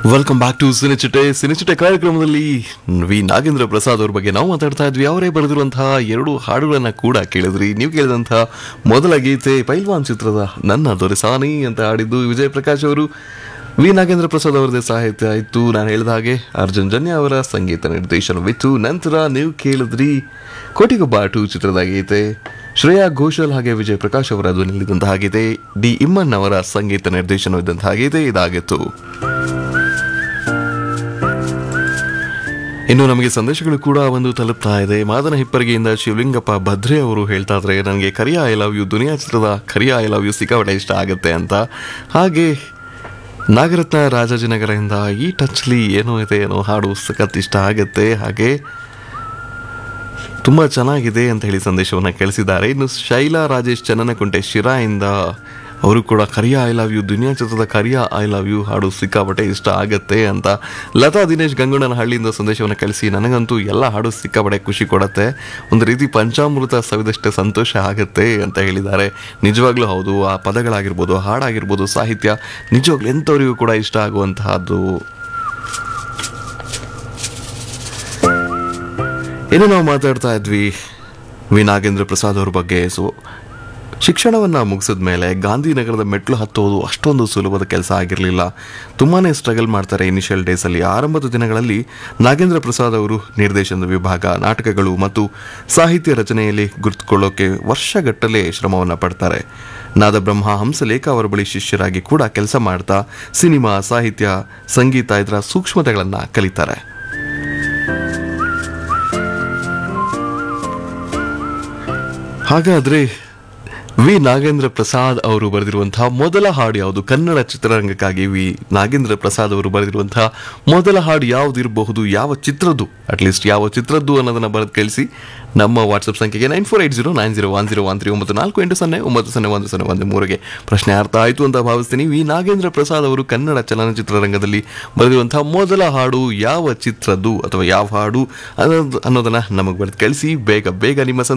welcome back to ಸಿನಿಚಿಟೆ ಸಿನಿಚಿಟೆ ಕಾರ್ಯಕ್ರಮದಲ್ಲಿ ವಿ ನಾಗೇಂದ್ರ ಪ್ರಸಾದ್ ಅವ್ರ ಬಗ್ಗೆ ನಾವು ಮಾತಾಡ್ತಾ ಇದ್ವಿ ಅವರೇ ಬರೆದಿರುವಂತಹ ಎರಡು ಹಾಡುಗಳನ್ನ ಕೂಡ ಕೇಳಿದ್ರಿ ನೀವು ಕೇಳಿದಂತಹ ಮೊದಲ ಗೀತೆ ಪೈಲ್ವಾನ್ ಚಿತ್ರದ ನನ್ನ ದೊರೆಸಾನಿ ಅಂತ ಹಾಡಿದ್ದು ವಿಜಯ್ ಪ್ರಕಾಶ್ ಅವರು ವಿ ನಾಗೇಂದ್ರ ಪ್ರಸಾದ್ ಅವರದೇ ಸಾಹಿತ್ಯ ಇತ್ತು ನಾನು ಹೇಳಿದ ಹಾಗೆ ಅರ್ಜುನ್ ಜನ್ಯ ಅವರ ಸಂಗೀತ ನಿರ್ದೇಶನವಿತ್ತು ನಂತರ ನೀವು ಕೇಳಿದ್ರಿ ಕೋಟಿಗೊಬ್ಬ ಟು ಚಿತ್ರದ ಗೀತೆ ಶ್ರೇಯಾ ಘೋಷಾಲ್ ಹಾಗೆ ವಿಜಯ್ ಪ್ರಕಾಶ್ ಅವರ ಧ್ವನಿಯಲ್ಲಿದ್ದಂತಹ ಗೀತೆ ಡಿ ಇಮ್ಮನ್ ಅವರ ಸಂಗೀತ ನಿರ್ದೇಶನವಿದ್ದಂತಹ ಗೀತೆ ಇದಾಗಿತ್ತು ಇನ್ನು ನಮಗೆ ಸಂದೇಶಗಳು ಕೂಡ ಒಂದು ತಲುಪ್ತಾ ಇದೆ ಮಾದನ ಹಿಪ್ಪರಿಗೆಯಿಂದ ಶಿವಲಿಂಗಪ್ಪ ಭದ್ರೆ ಅವರು ಹೇಳ್ತಾ ಇದ್ರೆ ನನಗೆ Kariya I love you Duniya ಚಿತ್ರದ ಕರಿಯ ಐ ಲವ್ ಯು ಸಿಕ್ಕಾಪಟ್ಟೆ ಇಷ್ಟ ಆಗುತ್ತೆ ಅಂತ ಹಾಗೆ ನಾಗರತ್ನ ರಾಜಾಜಿನಗರದಿಂದ ಈ ಟಚ್ಲಿ ಏನೋ ಇದೆ ಏನೋ ಹಾಡು ಸಖತ್ ಇಷ್ಟ ಆಗುತ್ತೆ ಹಾಗೆ ತುಂಬ ಚೆನ್ನಾಗಿದೆ ಅಂತ ಹೇಳಿ ಸಂದೇಶವನ್ನು ಕಳಿಸಿದ್ದಾರೆ ಇನ್ನು ಶೈಲಾ ರಾಜೇಶ್ ಚನ್ನನಕುಂಟೆ ಶಿರಾಯಿಂದ ಅವರು ಕೂಡ Kariya I love you Duniya ಚಿತ್ರದ ಕರಿಯ ಐ ಲವ್ ಯು ಹಾಡು ಸಿಕ್ಕಾಪಟ್ಟೆ ಇಷ್ಟ ಆಗತ್ತೆ ಅಂತ ಲತಾ ದಿನೇಶ್ ಗಂಗುಣ್ಣನಹಳ್ಳಿಯಿಂದ ಸಂದೇಶವನ್ನು ಕಳಿಸಿ ನನಗಂತೂ ಎಲ್ಲ ಹಾಡು ಸಿಕ್ಕಾಪಟ್ಟೆ ಖುಷಿ ಕೊಡುತ್ತೆ ಒಂದು ರೀತಿ ಪಂಚಾಮೃತ ಸವಿದಷ್ಟೇ ಸಂತೋಷ ಆಗುತ್ತೆ ಅಂತ ಹೇಳಿದ್ದಾರೆ ನಿಜವಾಗ್ಲೂ ಹೌದು ಆ ಪದಗಳಾಗಿರ್ಬೋದು ಹಾಡಾಗಿರ್ಬೋದು ಸಾಹಿತ್ಯ ನಿಜವಾಗ್ಲೂ ಎಂಥವರಿಗೂ ಕೂಡ ಇಷ್ಟ ಆಗುವಂತಹದ್ದು ಇನ್ನು ನಾವು ಮಾತಾಡ್ತಾ ಇದ್ವಿ ವಿ ನಾಗೇಂದ್ರ ಪ್ರಸಾದ್ ಅವ್ರ ಬಗ್ಗೆ ಸೊ ಶಿಕ್ಷಣವನ್ನು ಮುಗಿಸಿದ ಮೇಲೆ ಗಾಂಧಿನಗರದ ಮೆಟ್ಲು ಹತ್ತೋದು ಅಷ್ಟೊಂದು ಸುಲಭದ ಕೆಲಸ ಆಗಿರಲಿಲ್ಲ ತುಂಬಾ ಸ್ಟ್ರಗಲ್ ಮಾಡ್ತಾರೆ ಇನಿಷಿಯಲ್ ಡೇಸಲ್ಲಿ ಆರಂಭದ ದಿನಗಳಲ್ಲಿ ನಾಗೇಂದ್ರ ಪ್ರಸಾದ್ ಅವರು ನಿರ್ದೇಶನದ ವಿಭಾಗ ನಾಟಕಗಳು ಮತ್ತು ಸಾಹಿತ್ಯ ರಚನೆಯಲ್ಲಿ ಗುರುತುಕೊಳ್ಳೋಕೆ ವರ್ಷಗಟ್ಟಲೆ ಶ್ರಮವನ್ನು ಪಡ್ತಾರೆ ನಾದಬ್ರಹ್ಮ ಹಂಸಲೇಖ ಅವರ ಬಳಿ ಶಿಷ್ಯರಾಗಿ ಕೂಡ ಕೆಲಸ ಮಾಡ್ತಾ ಸಿನಿಮಾ ಸಾಹಿತ್ಯ ಸಂಗೀತ ಇದರ ಸೂಕ್ಷ್ಮತೆಗಳನ್ನು ಕಲಿತಾರೆ ಹಾಗಾದ್ರೆ ವಿ ನಾಗೇಂದ್ರ ಪ್ರಸಾದ್ ಅವರು ಬರೆದಿರುವಂತಹ ಮೊದಲ ಹಾಡು ಯಾವುದು ಕನ್ನಡ ಚಿತ್ರರಂಗಕ್ಕಾಗಿ ವಿ ನಾಗೇಂದ್ರ ಪ್ರಸಾದ್ ಅವರು ಬರೆದಿರುವಂತಹ ಮೊದಲ ಹಾಡು ಯಾವುದಿರಬಹುದು ಯಾವ ಚಿತ್ರದ್ದು ಅಟ್ಲೀಸ್ಟ್ ಯಾವ ಚಿತ್ರದ್ದು ಅನ್ನೋದನ್ನ ಬರೆದು ಕಳಿಸಿ ನಮ್ಮ ವಾಟ್ಸಪ್ ಸಂಖ್ಯೆಗೆ nine four eight zero nine zero one zero one three ಒಂಬತ್ತು ನಾಲ್ಕು ಎಂಟು ಸೊನ್ನೆ ಒಂಬತ್ತು ಸೊನ್ನೆ ಒಂದು ಸೊನ್ನೆ ಒಂದು ಮೂರಿಗೆ ಪ್ರಶ್ನೆ ಅರ್ಥ ಆಯಿತು ಅಂತ ಭಾವಿಸ್ತೀನಿ ವಿ ನಾಗೇಂದ್ರ ಪ್ರಸಾದ್ ಅವರು ಕನ್ನಡ ಚಲನಚಿತ್ರರಂಗದಲ್ಲಿ ಬರೆದಿರುವಂತಹ ಮೊದಲ ಹಾಡು ಯಾವ ಚಿತ್ರದ್ದು ಅಥವಾ ಯಾವ ಹಾಡು ಅನ್ನೋದು ಅನ್ನೋದನ್ನ ನಮಗೆ ಬರೆದು ಕಳಿಸಿ ಬೇಗ ಬೇಗ ನಿಮ್ಮ ಸಂದೇಶ